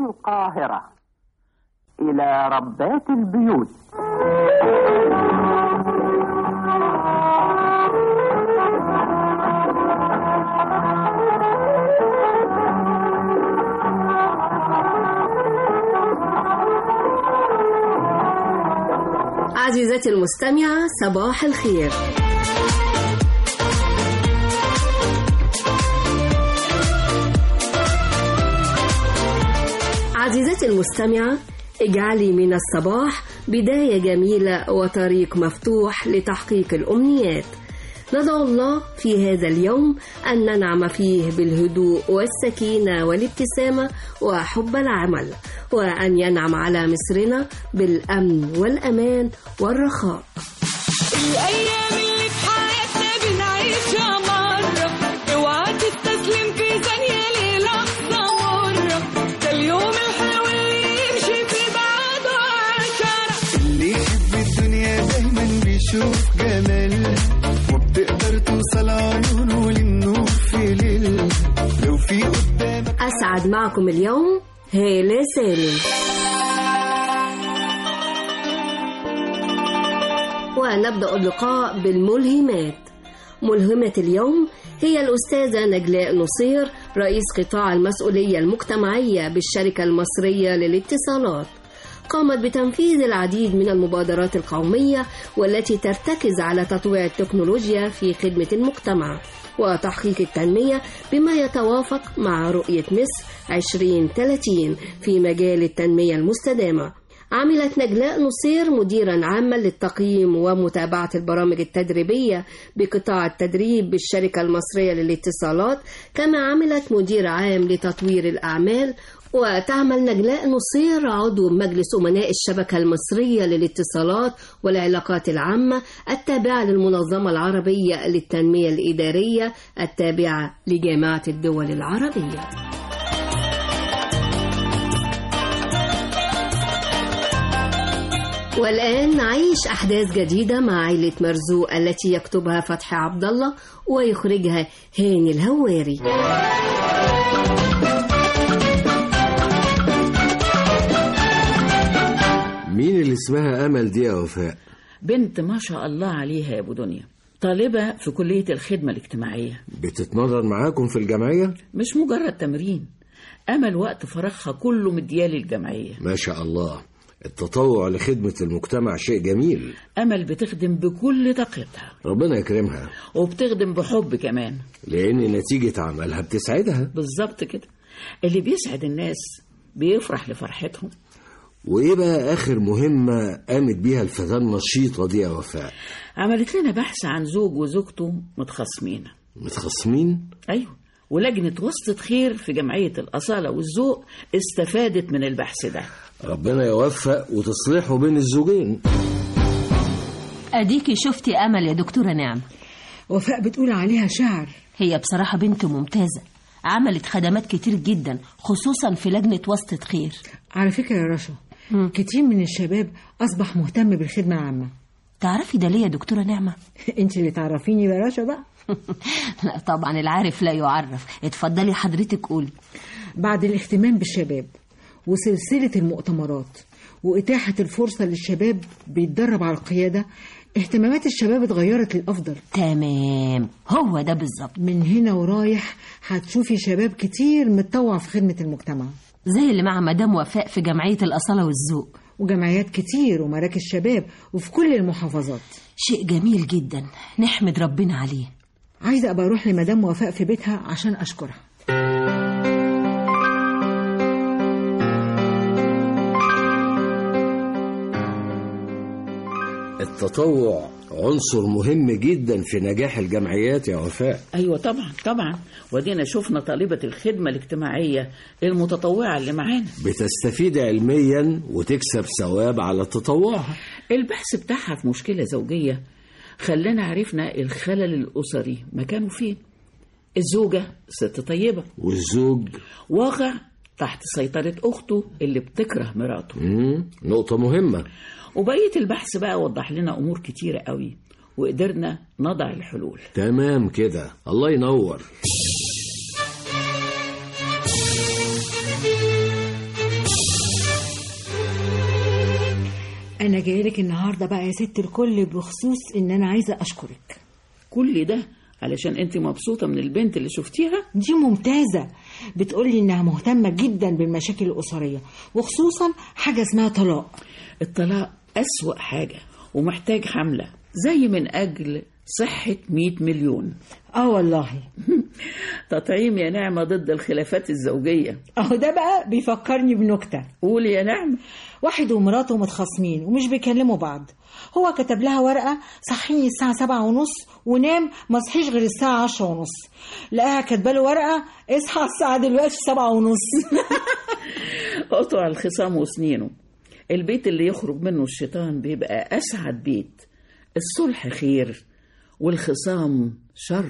القاهرة إلى ربات البيوت عزيزتي المستمعة صباح الخير عزيزتي المستمعة اجعلي من الصباح بداية جميلة وطريق مفتوح لتحقيق الأمنيات ندعو الله في هذا اليوم أن ننعم فيه بالهدوء والسكينة والابتسامة وحب العمل وأن ينعم على مصرنا بالأمن والأمان والرخاء الأيام اللي في حياتنا بنعيشها مرة اوعى تستسلم في ثانية للحظة مرة ده اليوم الحلو اللي يمشي في بعده عشرة اللي يحب الدنيا دايما بيشوف جمال وبتقدر توصل عيونه للنور في ليل لو في قدامك أسعد معكم اليوم هالة سالم ونبدأ اللقاء بالملهمات ملهمة اليوم هي الأستاذة نجلاء نصير رئيس قطاع المسؤولية المجتمعية بالشركة المصرية للاتصالات قامت بتنفيذ العديد من المبادرات القومية والتي ترتكز على تطويع التكنولوجيا في خدمة المجتمع وتحقيق التنمية بما يتوافق مع رؤية مصر 2030 في مجال التنمية المستدامة عملت نجلاء نصير مديرا عاما للتقييم ومتابعة البرامج التدريبية بقطاع التدريب بالشركة المصرية للاتصالات كما عملت مدير عام لتطوير الأعمال وتعمل نجلاء نصير عضو مجلس أمناء الشبكة المصرية للاتصالات والعلاقات العامة التابعة للمنظمة العربية للتنمية الإدارية التابعة لجامعة الدول العربية والآن نعيش أحداث جديدة مع عائلة مرزوق التي يكتبها فتحي عبد الله ويخرجها هاني الهواري مين اللي اسمها أمل دي يا وفاء؟ بنت ما شاء الله عليها يا ابو دنيا طالبة في كلية الخدمة الاجتماعية بتتمرن معاكم في الجمعية؟ مش مجرد تمرين أمل وقت فراغها كله مديالي الجمعية ما شاء الله التطوع لخدمة المجتمع شيء جميل أمل بتخدم بكل طاقتها ربنا يكرمها وبتخدم بحب كمان لأن نتيجة عملها بتسعدها بالظبط كده اللي بيسعد الناس بيفرح لفرحتهم وإيه بقى آخر مهمة قامت بيها الفتاة النشيطة دي يا وفاء؟ عملت لنا بحث عن زوج وزوجته متخاصمين متخاصمين؟ أيوه ولجنة وسطة خير في جمعية الأصالة والذوق استفادت من البحث ده ربنا يوفق وتصلحوا بين الزوجين أديكي شفتي أمل يا دكتورة نعم وفاء بتقول عليها شعر هي بصراحة بنت ممتازة عملت خدمات كتير جدا خصوصا في لجنة وسطة خير على فكرة يا رشا كتير من الشباب أصبح مهتم بالخدمة العامة تعرفي ده ليه يا دكتورة نعمة؟ انت اللي تعرفيني يا رشا بقى لا طبعا العارف لا يعرف اتفضلي حضرتك قولي بعد الاهتمام بالشباب وسلسلة المؤتمرات وإتاحة الفرصة للشباب بيتدرب على القيادة اهتمامات الشباب اتغيرت للأفضل تمام هو ده بالظبط من هنا ورايح هتشوفي شباب كتير متطوع في خدمة المجتمع زي اللي مع مدام وفاء في جمعية الأصالة والذوق وجمعيات كتير ومراكز شباب وفي كل المحافظات شيء جميل جدا نحمد ربنا عليه عايزة أبقى أروح لمدام وفاء في بيتها عشان أشكرها التطوع عنصر مهم جدا في نجاح الجمعيات يا وفاء أيوة طبعا طبعا ودينا شفنا طالبة الخدمة الاجتماعية المتطوعة اللي معانا بتستفيد علميا وتكسب ثواب على تطوعها البحث بتاعها في مشكلة زوجية خلانا عرفنا الخلل الأسري مكانه فين الزوجة ست طيبة والزوج واقع تحت سيطرة أخته اللي بتكره مراته مم. نقطة مهمة وبقية البحث بقى وضح لنا أمور كتيرة قوي وقدرنا نضع الحلول تمام كده الله ينور انا جاي لك النهارده بقى يا ست الكل بخصوص ان انا عايزه اشكرك كل ده علشان انت مبسوطة من البنت اللي شفتيها دي ممتازه بتقولي انها مهتمه جدا بالمشاكل الاسريه وخصوصا حاجه اسمها طلاق الطلاق أسوأ حاجة ومحتاج حملة زي من أجل صحة 100 مليون اه والله تطعيم يا نعمة ضد الخلافات الزوجية اهو ده بقى بيفكرني بنكته قولي يا نعمة واحد ومراته متخاصمين ومش بيكلموا بعض هو كتب لها ورقة صحيني الساعة سبعة ونص ونام ما صحيش غير الساعة عشرة ونص لقاها كاتبة له ورقة اصحى الساعة دلوقتي سبعة ونص قطع الخصام وسنينه البيت اللي يخرج منه الشيطان بيبقى أسعد بيت الصلح خير والخصام شر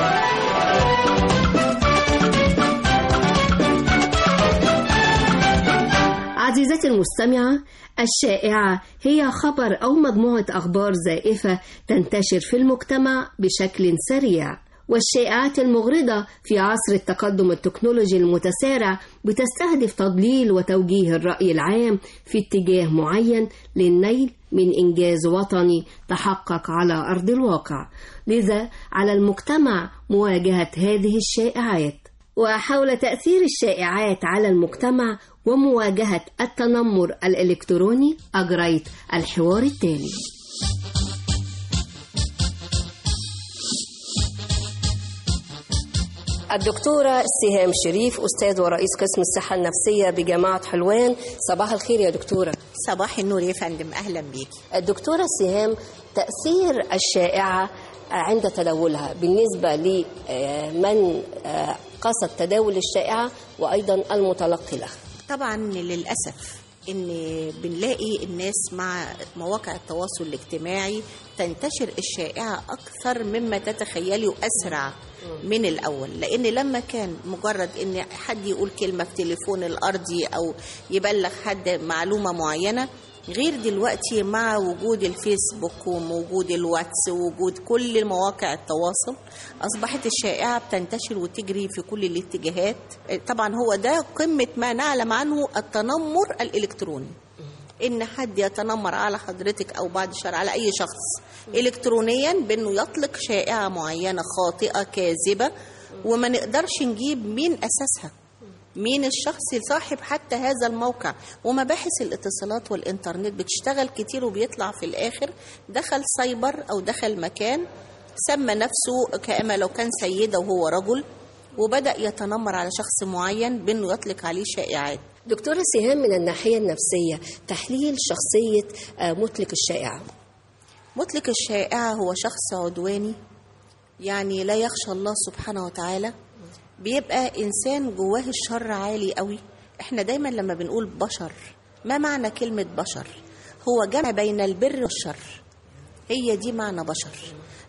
عزيزتي المستمعة الشائعة هي خبر أو مجموعة أخبار زائفة تنتشر في المجتمع بشكل سريع والشائعات المغرضة في عصر التقدم التكنولوجي المتسارع بتستهدف تضليل وتوجيه الرأي العام في اتجاه معين للنيل من إنجاز وطني تحقق على أرض الواقع لذا على المجتمع مواجهة هذه الشائعات وحول تأثير الشائعات على المجتمع ومواجهة التنمر الإلكتروني أجريت الحوار التالي الدكتورة سهام شريف أستاذ ورئيس قسم الصحة النفسية بجامعة حلوان صباح الخير يا دكتورة صباح النور يا فندم اهلا بيكي الدكتورة سهام تأثير الشائعة عند تداولها بالنسبة لمن قصد تداول الشائعة وأيضا المتلقي لها طبعا للاسف ان بنلاقي الناس مع مواقع التواصل الاجتماعي تنتشر الشائعه اكثر مما تتخيلي واسرع من الاول لان لما كان مجرد ان حد يقول كلمه في تليفون الارضي او يبلغ حد معلومه معينه غير دلوقتي مع وجود الفيسبوك ووجود الواتس ووجود كل مواقع التواصل أصبحت الشائعة بتنتشر وتجري في كل الاتجاهات طبعا هو ده قمة ما نعلم عنه التنمر الإلكتروني إن حد يتنمر على حضرتك أو بعد الشر على أي شخص إلكترونيا بأنه يطلق شائعة معينة خاطئة كاذبة وما نقدرش نجيب مين أساسها مين الشخص صاحب حتى هذا الموقع ومباحث الاتصالات والإنترنت بتشتغل كتير وبيطلع في الآخر دخل سايبر أو دخل مكان سمى نفسه كأما لو كان سيدة وهو رجل وبدأ يتنمر على شخص معين بأنه يطلق عليه شائعات دكتورة سهام من الناحية النفسية تحليل شخصية آه، مطلق الشائعة مطلق الشائعة هو شخص عدواني يعني لا يخشى الله سبحانه وتعالى بيبقى إنسان جواه الشر عالي قوي احنا دايما لما بنقول بشر ما معنى كلمة بشر هو جمع بين البر والشر هي دي معنى بشر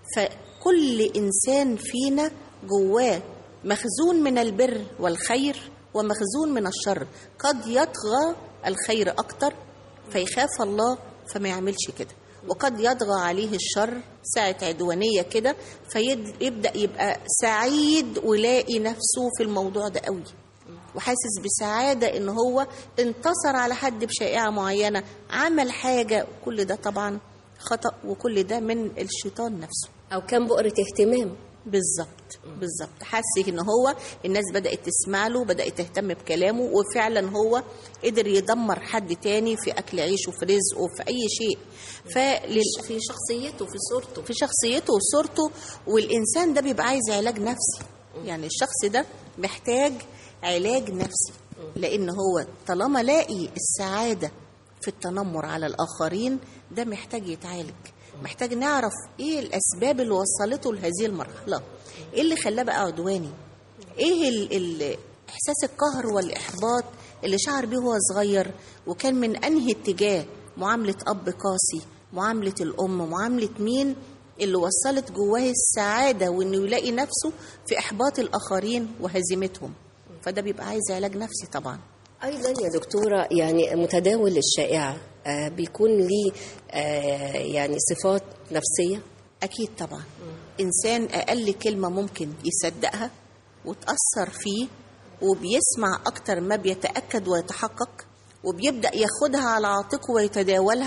فكل إنسان فينا جواه مخزون من البر والخير ومخزون من الشر قد يطغى الخير أكتر فيخاف الله فما يعملش كده وقد يطغى عليه الشر ساعة عدوانية كده فيبدأ يبقى سعيد ويلاقي نفسه في الموضوع ده قوي وحاسس بسعادة إن هو انتصر على حد بشائعة معينة عمل حاجة كل ده طبعا خطأ وكل ده من الشيطان نفسه أو كان بؤرة اهتمام بالظبط بالظبط حاسس ان هو الناس بدات تسمع له بدات تهتم بكلامه وفعلا هو قدر يدمر حد تاني في اكل عيشه في رزقه في اي شيء فلل... في شخصيته في صورته في شخصيته وصورته والانسان ده بيبقى عايز علاج نفسي يعني الشخص ده محتاج علاج نفسي لان هو طالما لاقي السعاده في التنمر على الاخرين ده محتاج يتعالج محتاج نعرف ايه الاسباب اللي وصلته لهذه المرحله ايه اللي خلاه بقى عدواني ايه ال ال احساس القهر والاحباط اللي شعر بيه وهو صغير وكان من انهي اتجاه معامله اب قاسي معامله الام معامله مين اللي وصلت جواه السعاده وانه يلاقي نفسه في احباط الاخرين وهزيمتهم فده بيبقى عايز علاج نفسي طبعا أيضا يا دكتورة يعني متداول الشائعة آه، بيكون ليه آه، يعني صفات نفسية أكيد طبعا إنسان أقل كلمة ممكن يصدقها وتأثر فيه وبيسمع أكتر ما بيتأكد ويتحقق وبيبدأ ياخدها على عاتقه ويتداولها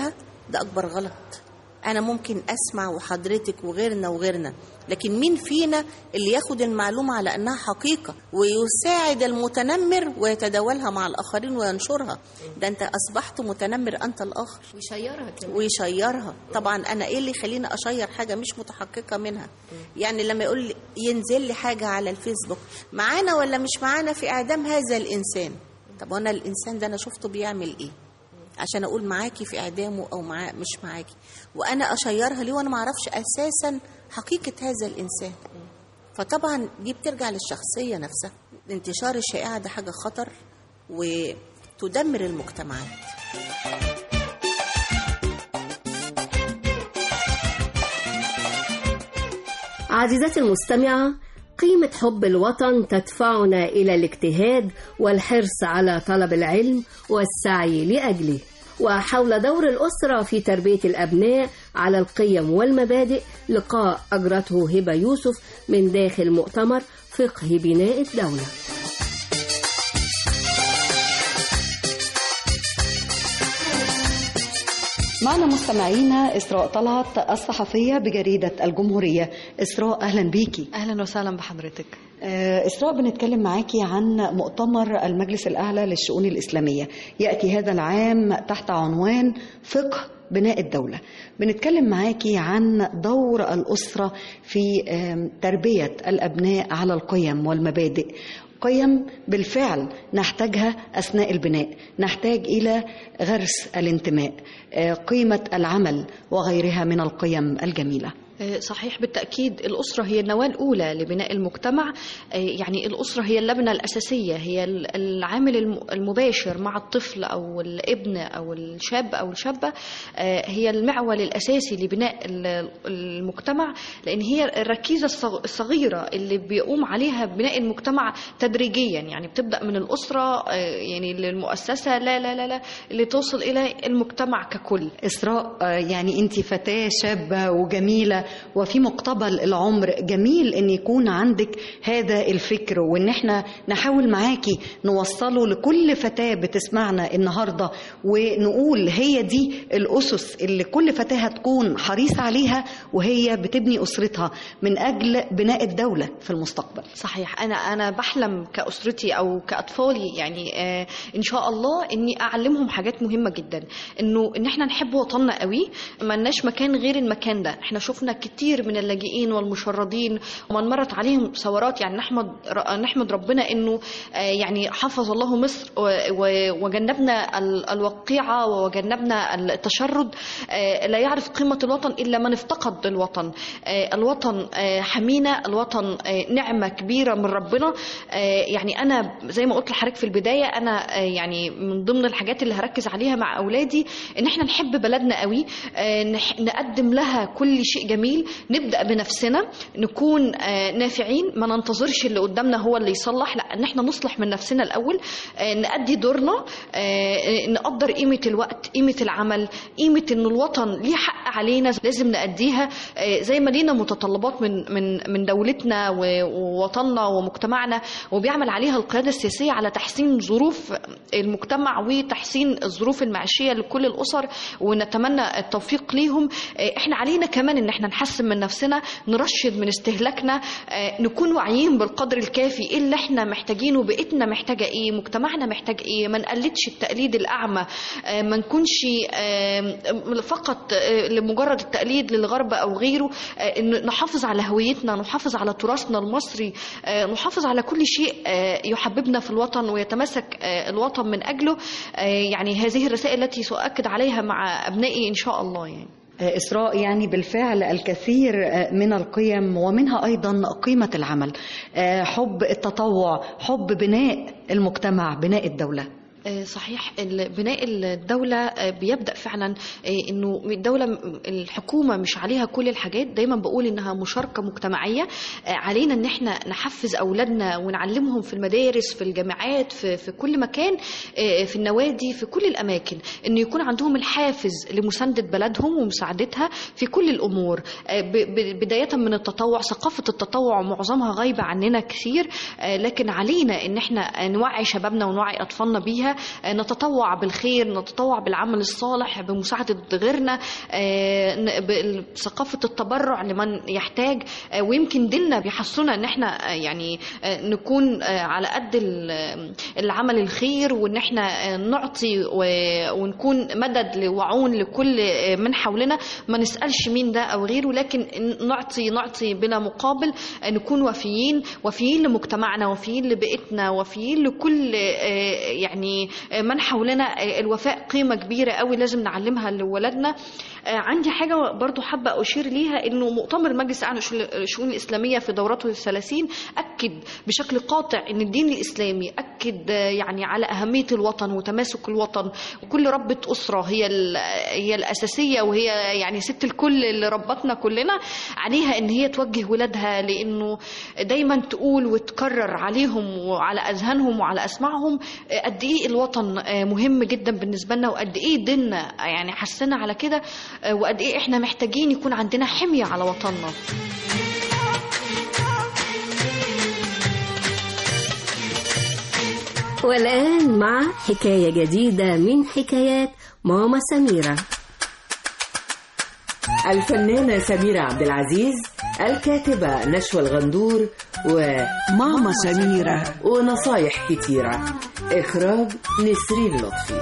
ده اكبر غلط انا ممكن اسمع وحضرتك وغيرنا وغيرنا لكن مين فينا اللي ياخد المعلومه على انها حقيقه ويساعد المتنمر ويتداولها مع الاخرين وينشرها ده انت اصبحت متنمر انت الاخر ويشيرها كمان ويشيرها طبعا انا ايه اللي يخليني اشير حاجه مش متحققه منها يعني لما يقول لي ينزل لي حاجه على الفيسبوك معانا ولا مش معانا في اعدام هذا الانسان طب وانا الانسان ده انا شفته بيعمل ايه عشان اقول معاكي في اعدامه او معاه مش معاكي وانا اشيرها ليه وانا ما اعرفش اساسا حقيقه هذا الانسان فطبعا دي بترجع للشخصيه نفسها انتشار الشائعه ده حاجه خطر وتدمر المجتمعات عزيزتي المستمعة قيمة حب الوطن تدفعنا إلى الاجتهاد والحرص على طلب العلم والسعي لأجله وحول دور الأسرة في تربية الأبناء على القيم والمبادئ لقاء أجرته هبة يوسف من داخل مؤتمر فقه بناء الدولة معنا مستمعينا إسراء طلعت الصحفية بجريدة الجمهورية إسراء أهلا بيكي اهلا وسهلا بحضرتك آه، إسراء بنتكلم معاكي عن مؤتمر المجلس الأعلى للشؤون الإسلامية يأتي هذا العام تحت عنوان فقه بناء الدولة بنتكلم معاكي عن دور الأسرة في آم، تربية الأبناء على القيم والمبادئ قيم بالفعل نحتاجها أثناء البناء نحتاج إلى غرس الانتماء آه، قيمة العمل وغيرها من القيم الجميلة آه، صحيح بالتأكيد الأسرة هي النواة الأولى لبناء المجتمع آه، يعني الأسرة هي اللبنة الأساسية هي ال- العامل الم- المباشر مع الطفل أو الابن أو الشاب أو الشابة آه، هي المعول الأساسي لبناء ال- المجتمع لأن هي الركيزة الصغ- الصغيرة اللي بيقوم عليها بناء المجتمع تدريجيا يعني بتبدأ من الأسرة آه، يعني للمؤسسة لا لا لا لا اللي توصل إلى المجتمع ككل إسراء آه، يعني أنت فتاة شابة وجميلة وفي مقتبل العمر جميل أن يكون عندك هذا الفكر وأن احنا نحاول معاكي نوصله لكل فتاة بتسمعنا النهاردة ونقول هي دي الأسس اللي كل فتاة هتكون حريصة عليها وهي بتبني أسرتها من أجل بناء الدولة في المستقبل صحيح انا انا بحلم كاسرتي او كاطفالي يعني آه ان شاء الله اني اعلمهم حاجات مهمه جدا انه ان احنا نحب وطننا قوي ما لناش مكان غير المكان ده احنا شفنا كتير من اللاجئين والمشردين ومن مرت عليهم ثورات يعني نحمد ر- نحمد ربنا انه آه يعني حفظ الله مصر و- و- وجنبنا ال- الوقيعه وجنبنا التشرد آه لا يعرف قيمه الوطن الا من افتقد الوطن آه الوطن آه حمينا الوطن آه نعمه كبيره من ربنا آه يعني انا زي ما قلت لحضرتك في البدايه انا آه يعني من ضمن الحاجات اللي هركز عليها مع اولادي ان احنا نحب بلدنا قوي آه نح- نقدم لها كل شيء جميل نبدا بنفسنا نكون آه نافعين ما ننتظرش اللي قدامنا هو اللي يصلح لا ان احنا نصلح من نفسنا الاول آه نأدي دورنا آه نقدر قيمه الوقت قيمه العمل قيمه ان الوطن ليه حق علينا لازم نأديها آه زي ما لينا متطلبات من من من دولتنا و- ووطننا ومجتمعنا وبيعمل عليها القياده السياسيه على تحسين ظروف المجتمع وتحسين الظروف المعيشيه لكل الاسر ونتمنى التوفيق ليهم آه، احنا علينا كمان ان احنا نحسن من نفسنا نرشد من استهلاكنا آه، نكون واعيين بالقدر الكافي ايه اللي احنا محتاجينه بيئتنا محتاجه ايه مجتمعنا محتاج ايه ما نقلدش التقليد الاعمى آه، ما نكونش آه، فقط آه، لمجرد التقليد للغرب او غيره آه، إن نحافظ على هويتنا نحافظ على تراثنا المصري آه، نحافظ على كل شيء آه، يحببنا في الوطن ويتمسك آه، الوطن من اجله آه، يعني هذه الرسائل التي سأؤكد عليها مع أبنائي إن شاء الله يعني آه، إسراء يعني بالفعل الكثير آه، من القيم ومنها أيضا قيمة العمل آه، حب التطوع حب بناء المجتمع بناء الدولة آه، صحيح ال- بناء الدولة آه، بيبدأ فعلا آه، انه الدولة م- الحكومة مش عليها كل الحاجات دايما بقول انها مشاركة مجتمعية آه، علينا ان احنا نحفز اولادنا ونعلمهم في المدارس في الجامعات في, في كل مكان آه، في النوادي في كل الاماكن ان يكون عندهم الحافز لمساندة بلدهم ومساعدتها في كل الامور آه، ب- ب- بداية من التطوع ثقافة التطوع معظمها غايبة عننا كثير آه، لكن علينا ان احنا نوعي شبابنا ونوعي اطفالنا بيها كلها آه، نتطوع بالخير نتطوع بالعمل الصالح بمساعدة غيرنا آه، ن- بثقافة التبرع لمن يحتاج آه، ويمكن ديننا بيحصلنا ان احنا آه، يعني آه، نكون آه، على قد ال- العمل الخير وان احنا آه، نعطي و- ونكون مدد وعون لكل آه، من حولنا ما نسألش مين ده او غيره لكن نعطي نعطي بلا مقابل آه، نكون وفيين وفيين لمجتمعنا وفيين لبيئتنا وفيين لكل آه، يعني آه، من حولنا آه، الوفاء قيمة كبيرة قوي لازم نعلمها لولادنا آه، عندي حاجة برضو حابة أشير ليها إنه مؤتمر مجلس أعلى الشؤون الإسلامية في دورته الثلاثين أكد بشكل قاطع إن الدين الإسلامي أكد آه، يعني على أهمية الوطن وتماسك الوطن وكل ربة أسرة هي ال- هي الأساسية وهي يعني ست الكل اللي ربتنا كلنا عليها إن هي توجه ولادها لأنه دايما تقول وتكرر عليهم وعلى أذهانهم وعلى أسماعهم آه، قد إيه الوطن آه، مهم جدا بالنسبة لنا وقد إيه ديننا يعني حسنا على كده آه، وقد إيه إحنا محتاجين يكون عندنا حمية على وطننا والآن مع حكاية جديدة من حكايات ماما سميرة الفنانة سميرة عبد العزيز الكاتبة نشوى الغندور وماما سميرة ونصايح كتيرة إخراج نسرين لطفي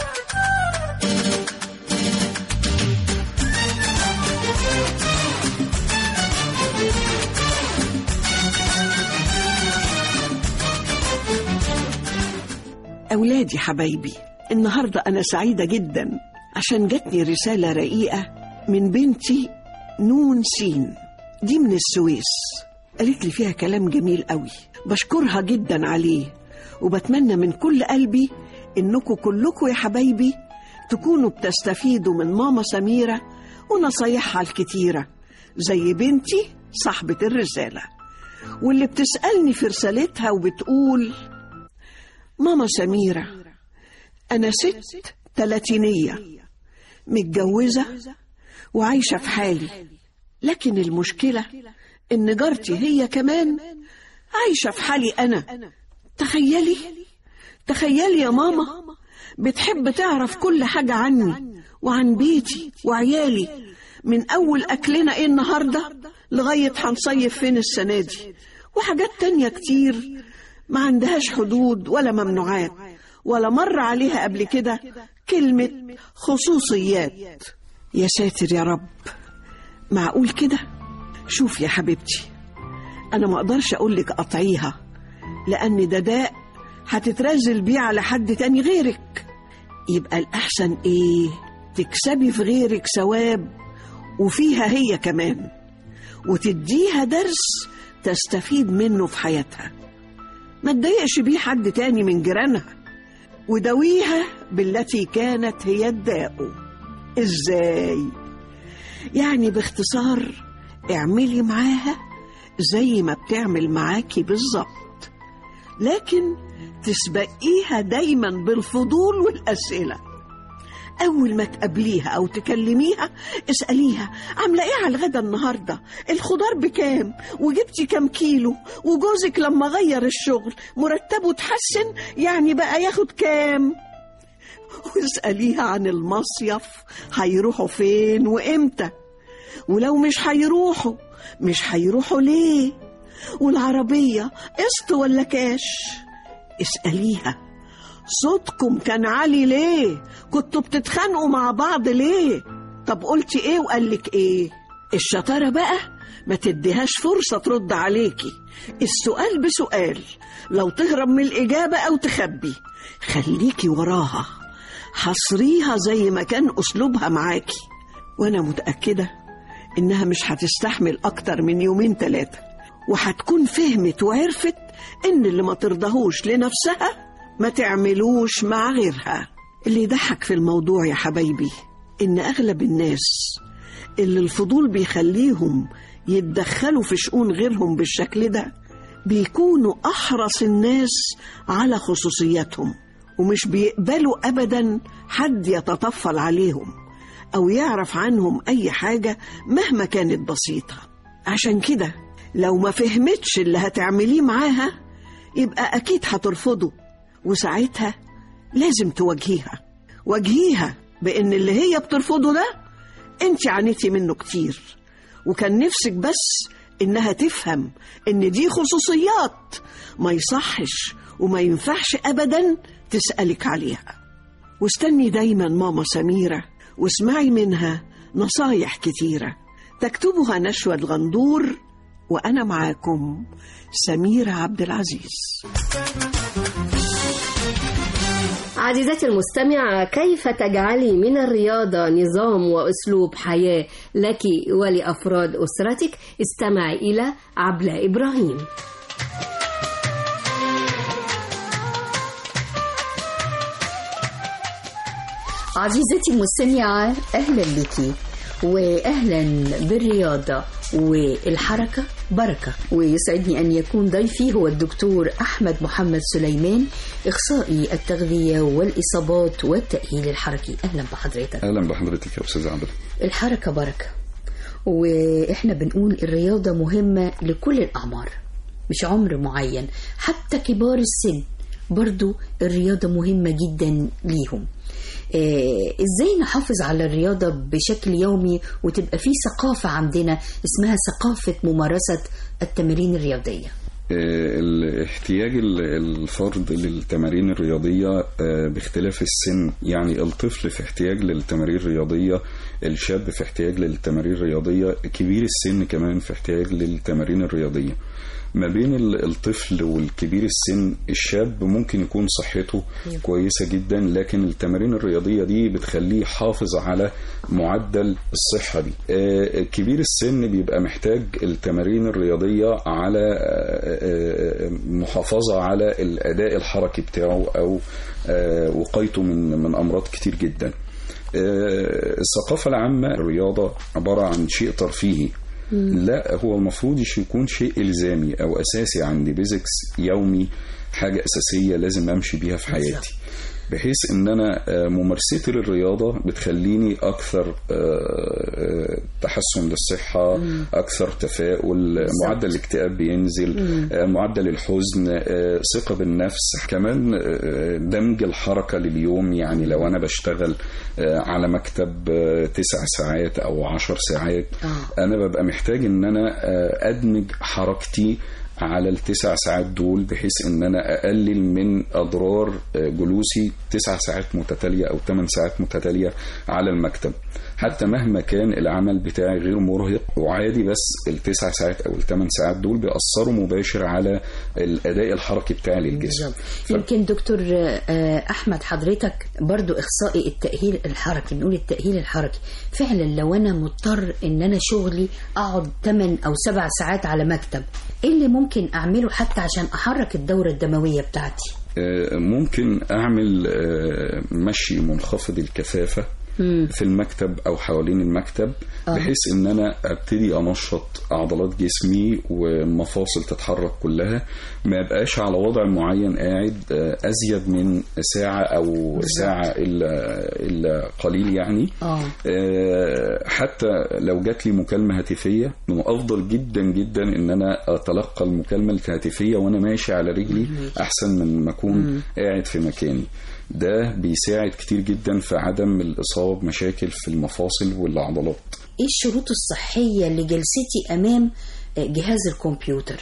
أولادي حبايبي النهاردة أنا سعيدة جدا عشان جاتني رسالة رقيقة من بنتي نون سين دي من السويس قالت لي فيها كلام جميل قوي بشكرها جدا عليه وبتمنى من كل قلبي إنكم كلكم يا حبايبي تكونوا بتستفيدوا من ماما سميرة ونصايحها الكتيرة زي بنتي صاحبة الرسالة واللي بتسألني في رسالتها وبتقول ماما سميرة أنا ست تلاتينية متجوزة وعايشة في حالي لكن المشكلة إن جارتي هي كمان عايشة في حالي أنا تخيلي تخيلي يا ماما بتحب تعرف كل حاجة عني وعن بيتي وعيالي من أول أكلنا إيه النهاردة لغاية هنصيف فين السنة دي وحاجات تانية كتير ما عندهاش حدود ولا ممنوعات ولا مر عليها قبل كده كلمة خصوصيات يا ساتر يا رب معقول كده شوف يا حبيبتي أنا ما أقدرش أقولك قطعيها لأن ده داء هتترزل بيه على حد تاني غيرك يبقى الأحسن إيه تكسبي في غيرك ثواب وفيها هي كمان وتديها درس تستفيد منه في حياتها ما تضايقش بيه حد تاني من جيرانها وداويها بالتي كانت هي الداء ازاي يعني باختصار اعملي معاها زي ما بتعمل معاكي بالظبط لكن تسبقيها دايما بالفضول والأسئلة أول ما تقابليها أو تكلميها اسأليها عاملة إيه على الغدا النهاردة الخضار بكام وجبتي كام كيلو وجوزك لما غير الشغل مرتبه اتحسن يعني بقى ياخد كام واسأليها عن المصيف هيروحوا فين وإمتى ولو مش هيروحوا مش هيروحوا ليه والعربية قسط ولا كاش اسأليها صوتكم كان عالي ليه كنتوا بتتخانقوا مع بعض ليه طب قلتي ايه وقالك ايه الشطارة بقى ما تديهاش فرصة ترد عليكي السؤال بسؤال لو تهرب من الإجابة أو تخبي خليكي وراها حصريها زي ما كان أسلوبها معاكي وأنا متأكدة إنها مش هتستحمل أكتر من يومين ثلاثة وهتكون فهمت وعرفت إن اللي ما ترضهوش لنفسها ما تعملوش مع غيرها اللي يضحك في الموضوع يا حبايبي إن أغلب الناس اللي الفضول بيخليهم يتدخلوا في شؤون غيرهم بالشكل ده بيكونوا أحرص الناس على خصوصياتهم ومش بيقبلوا أبدا حد يتطفل عليهم أو يعرف عنهم أي حاجة مهما كانت بسيطة عشان كده لو ما فهمتش اللي هتعمليه معاها يبقى أكيد هترفضه وساعتها لازم تواجهيها واجهيها بان اللي هي بترفضه ده انت عانيتي منه كتير وكان نفسك بس انها تفهم ان دي خصوصيات ما يصحش وما ينفعش ابدا تسألك عليها واستني دايما ماما سميرة واسمعي منها نصايح كتيرة تكتبها نشوى الغندور وأنا معاكم سميرة عبد العزيز عزيزتي المستمعة كيف تجعلي من الرياضة نظام وأسلوب حياة لك ولأفراد أسرتك استمعي إلى عبلة إبراهيم عزيزتي المستمعة أهلا بك وأهلا بالرياضة والحركة بركة ويسعدني أن يكون ضيفي هو الدكتور أحمد محمد سليمان إخصائي التغذية والإصابات والتأهيل الحركي أهلا بحضرتك اهلا بحضرتك يا استاذ عبد الحركة بركة وإحنا بنقول الرياضة مهمة لكل الأعمار مش عمر معين حتى كبار السن برضو الرياضة مهمة جدا ليهم آه، ازاي نحافظ على الرياضة بشكل يومي وتبقى في ثقافة عندنا اسمها ثقافة ممارسة التمارين الرياضية آه، الاحتياج ال- الفرد للتمارين الرياضية آه، باختلاف السن يعني الطفل في احتياج للتمارين الرياضية الشاب في احتياج للتمارين الرياضية كبير السن كمان في احتياج للتمارين الرياضية ما بين ال- الطفل والكبير السن الشاب ممكن يكون صحته كويسة جدا لكن التمارين الرياضية دي بتخليه حافظ على معدل الصحة دي آه، كبير السن بيبقى محتاج التمارين الرياضية على آه، آه، محافظة على الأداء الحركي بتاعه أو آه، وقايته من من أمراض كتير جدا آه، الثقافة العامة الرياضة عبارة عن شيء ترفيهي لا هو المفروض يش- يكون شيء إلزامي أو أساسي عندي بيزكس يومي حاجة أساسية لازم أمشي بيها في حياتي بحيث ان انا آه، ممارستي للرياضه بتخليني اكثر آه، آه، تحسن للصحه مم. اكثر تفاؤل معدل الاكتئاب بينزل مم. آه، معدل الحزن آه، ثقه بالنفس كمان آه، دمج الحركه لليوم يعني لو انا بشتغل آه، على مكتب آه، تسع ساعات او عشر ساعات انا ببقى محتاج ان انا آه، ادمج حركتي على التسع ساعات دول بحيث ان انا اقلل من اضرار آه، جلوسي تسع ساعات متتاليه او ثمان ساعات متتاليه على المكتب حتى مهما كان العمل بتاعي غير مرهق وعادي بس التسع ساعات او الثمان ساعات دول بيأثروا مباشر على الاداء الحركي بتاعي للجسم ف- يمكن دكتور آه، أحمد حضرتك برضو إخصائي التأهيل الحركي بنقول التأهيل الحركي فعلا لو أنا مضطر إن أنا شغلي أقعد 8 أو 7 ساعات على مكتب إيه اللي ممكن أعمله حتى عشان أحرك الدورة الدموية بتاعتي آه، ممكن اعمل آه، مشي منخفض الكثافه مم. في المكتب او حوالين المكتب آه. بحيث ان انا ابتدي انشط عضلات جسمي والمفاصل تتحرك كلها ما يبقاش على وضع معين قاعد آه، ازيد من ساعه او ساعه الا الا قليل يعني اه آه، حتى لو جات لي مكالمة هاتفية من أفضل جدا جدا إن أنا أتلقى المكالمة الهاتفية وأنا ماشي على رجلي أحسن من ما أكون قاعد في مكاني ده بيساعد كتير جدا في عدم الإصابة بمشاكل في المفاصل والعضلات إيه الشروط الصحية لجلستي أمام آه، جهاز الكمبيوتر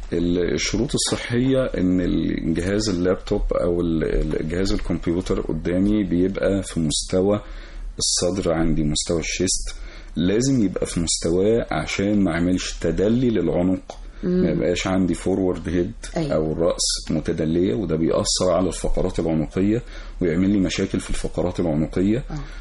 الشروط الصحية ان الجهاز اللابتوب او ال- الجهاز الكمبيوتر قدامي بيبقى في مستوى الصدر عندي مستوى الشيست لازم يبقى في مستواه عشان ما اعملش تدلي للعنق مم. ما يبقاش عندي فورورد هيد أيوة. او الراس متدليه وده بيأثر على الفقرات العنقيه ويعمل لي مشاكل في الفقرات العنقيه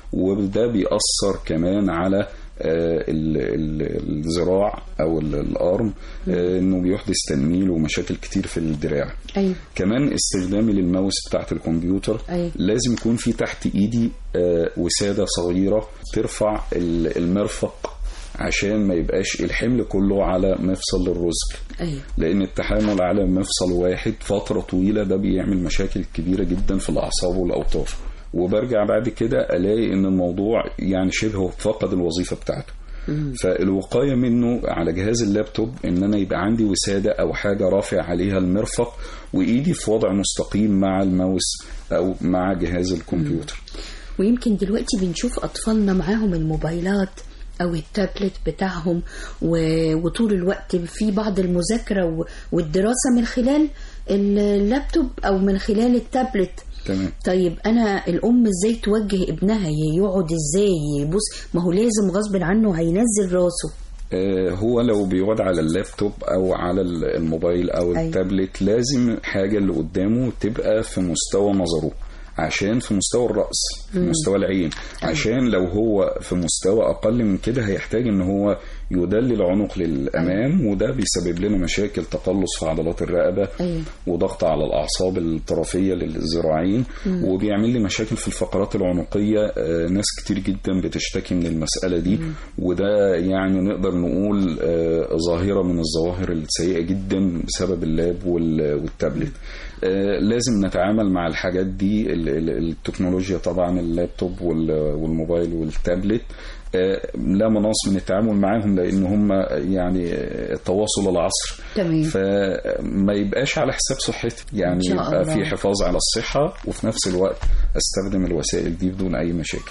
وده بيأثر كمان على آه، ال- ال- الذراع او ال- الارم آه، انه بيحدث تنميل ومشاكل كتير في الدراع أيوة كمان استخدامي للماوس بتاعت الكمبيوتر أيوة. لازم يكون في تحت ايدي آه، وسادة صغيرة ترفع ال- المرفق عشان ما يبقاش الحمل كله على مفصل الرزق أيوة لان التحامل على مفصل واحد فترة طويلة ده بيعمل مشاكل كبيرة جدا في الاعصاب والاوتار وبرجع بعد كده الاقي ان الموضوع يعني شبه فقد الوظيفة بتاعته فالوقايه منه على جهاز اللابتوب ان انا يبقى عندي وساده او حاجه رافع عليها المرفق وايدي في وضع مستقيم مع الماوس او مع جهاز الكمبيوتر ويمكن دلوقتي بنشوف أطفالنا معاهم الموبايلات أو التابلت بتاعهم و- وطول الوقت في بعض المذاكرة و- والدراسة من خلال اللابتوب أو من خلال التابلت تمام طيب أنا الأم إزاي توجه ابنها يقعد إزاي يبص ما هو لازم غصب عنه هينزل راسه آه، هو لو بيقعد على اللابتوب او على ال- الموبايل او أيوة. التابلت لازم الحاجه اللي قدامه تبقى في مستوى نظره عشان في مستوى الرأس في مم. مستوى العين عشان لو هو في مستوى أقل من كده هيحتاج إن هو يدلي العنق للأمام وده بيسبب لنا مشاكل تقلص في عضلات الرقبة أيوة. وضغط على الأعصاب الطرفية للذراعين مم. وبيعمل لي مشاكل في الفقرات العنقية آه، ناس كتير جدا بتشتكي من المسألة دي وده يعني نقدر نقول آه، ظاهرة من الظواهر السيئة جدا بسبب اللاب وال- والتابلت آه، لازم نتعامل مع الحاجات دي ال- ال- التكنولوجيا طبعا اللابتوب وال- والموبايل والتابلت آه، لا مناص من التعامل معاهم لان هم يعني آه، تواصل العصر تمام فما يبقاش على حساب صحتي يعني إن شاء يبقى الله. في حفاظ على الصحة وفي نفس الوقت استخدم الوسائل دي بدون اي مشاكل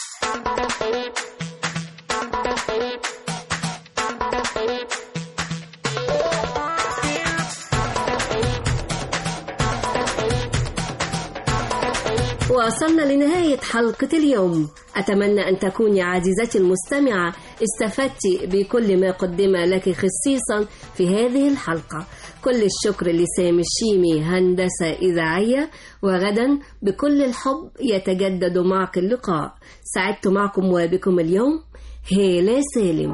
وصلنا لنهاية حلقة اليوم أتمنى أن تكوني عزيزتي المستمعة استفدت بكل ما قدم لك خصيصا في هذه الحلقة كل الشكر لسامي الشيمي هندسة إذاعية وغدا بكل الحب يتجدد معك اللقاء سعدت معكم وبكم اليوم هيلا سالم